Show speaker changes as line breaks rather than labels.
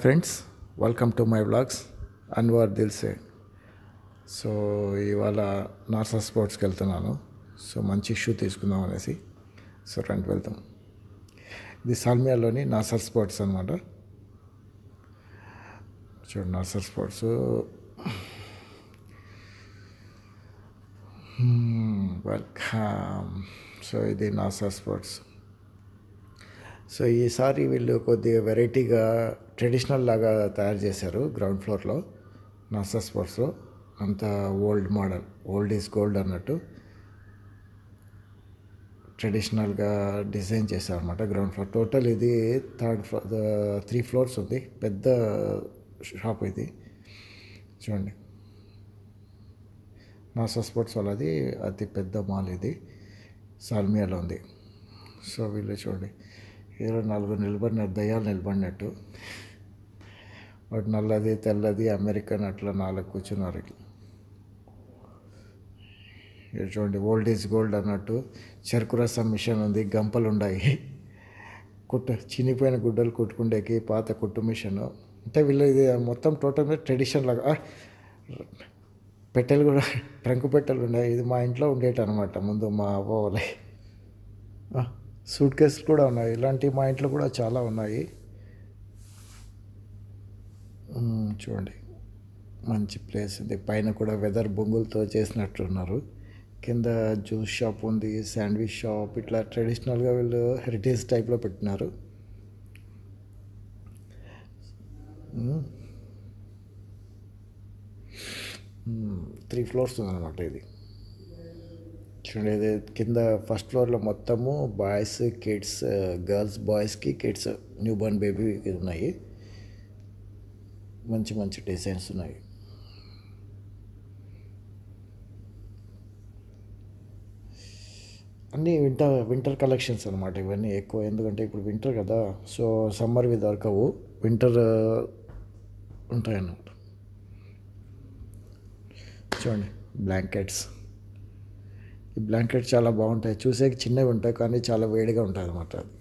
Friends welcome to my vlogs Anwar Dilse so ఇవాళ నాసా స్పోర్ట్స్కి వెళ్తున్నాను సో మంచి షూ తీసుకుందాం అనేసి సో రండి వెళ్తాం ఇది సాల్మియాలోని నాసర్ స్పోర్ట్స్ అనమాట చూడండి నాసర్ స్పోర్ట్స్ వెల్కమ్ సో ఇది నాసా స్పోర్ట్స్ సో ఈసారి వీళ్ళు కొద్దిగా వెరైటీగా ట్రెడిషనల్ లాగా తయారు చేశారు గ్రౌండ్ ఫ్లోర్లో నాసా స్పోర్ట్స్లో అంత old model old is gold అన్నట్టు ట్రెడిషనల్గా డిజైన్ చేశారన్నమాట గ్రౌండ్ ఫ్లోర్ టోటల్ ఇది థర్డ్ ఫ్లోర్ త్రీ ఫ్లోర్స్ ఉంది పెద్ద షాప్ ఇది చూడండి నాసా స్పోర్ట్స్ వాళ్ళది అతి పెద్ద మాల్ ఇది సాల్మియాలో ఉంది సో వీళ్ళు చూడండి ఇరవై నాలుగు నిలబడిన దయ్యాలు నిలబడినట్టు వాటి నల్లది తెల్లది అమెరికన్ అట్లా నాలుగు కూర్చున్నారు ఇట్లా ఇక్కడ చూడండి ఓల్డ్ ఈజ్ గోల్డ్ అన్నట్టు చెరుకు రసం మిషన్ ఉంది గంపలు ఉన్నాయి కుట్ట చినిపోయిన గుడ్డలు కుట్టుకుండేకి పాత కుట్టు మిషన్ అంటే వీళ్ళు ఇది మొత్తం టోటల్ మీద ట్రెడిషన్ లాగా ఆ, పెట్టెలు కూడా ట్రంకు పెట్టెలు ఉన్నాయి ఇది మా ఇంట్లో ఉండేటి అనమాట ముందు మా అవ్వ వాళ్ళే సూట్ కేసులు కూడా ఉన్నాయి ఇలాంటివి మా ఇంట్లో కూడా చాలా ఉన్నాయి మ్మ్, చూడండి మంచి ప్లేస్ ఇది పైన కూడా వెదర్ బొంగులతో చేసినట్టున్నారు కింద జ్యూస్ షాప్ ఉంది శాండ్విచ్ షాప్ ఇట్లా ట్రెడిషనల్గా వీళ్ళు హెరిటేజ్ టైప్లో పెట్టినారు మ్మ్. మ్మ్, త్రీ ఫ్లోర్స్ ఉందన్నమాట ఇది చూడండి ఇది కింద ఫస్ట్ ఫ్లోర్లో మొత్తము బాయ్స్ కిడ్స్ గర్ల్స్ బాయ్స్కి కిడ్స్ న్యూ బోర్న్ బేబీ ఉన్నాయి మంచి మంచి డిజైన్స్ ఉన్నాయి అన్నీ వింటర్ వింటర్ కలెక్షన్స్ అనమాట ఇవన్నీ ఎక్కువ ఎందుకంటే ఇప్పుడు వింటర్ కదా సో సమ్మర్వి దొరకవు వింటర్ ఉంటాయన్నమాట చూడండి బ్లాంకెట్స్ ఈ బ్లాంకెట్ చాలా బాగుంటాయి చూసేకి చిన్నవి ఉంటాయి కానీ చాలా వేడిగా ఉంటాయి అన్నమాట అది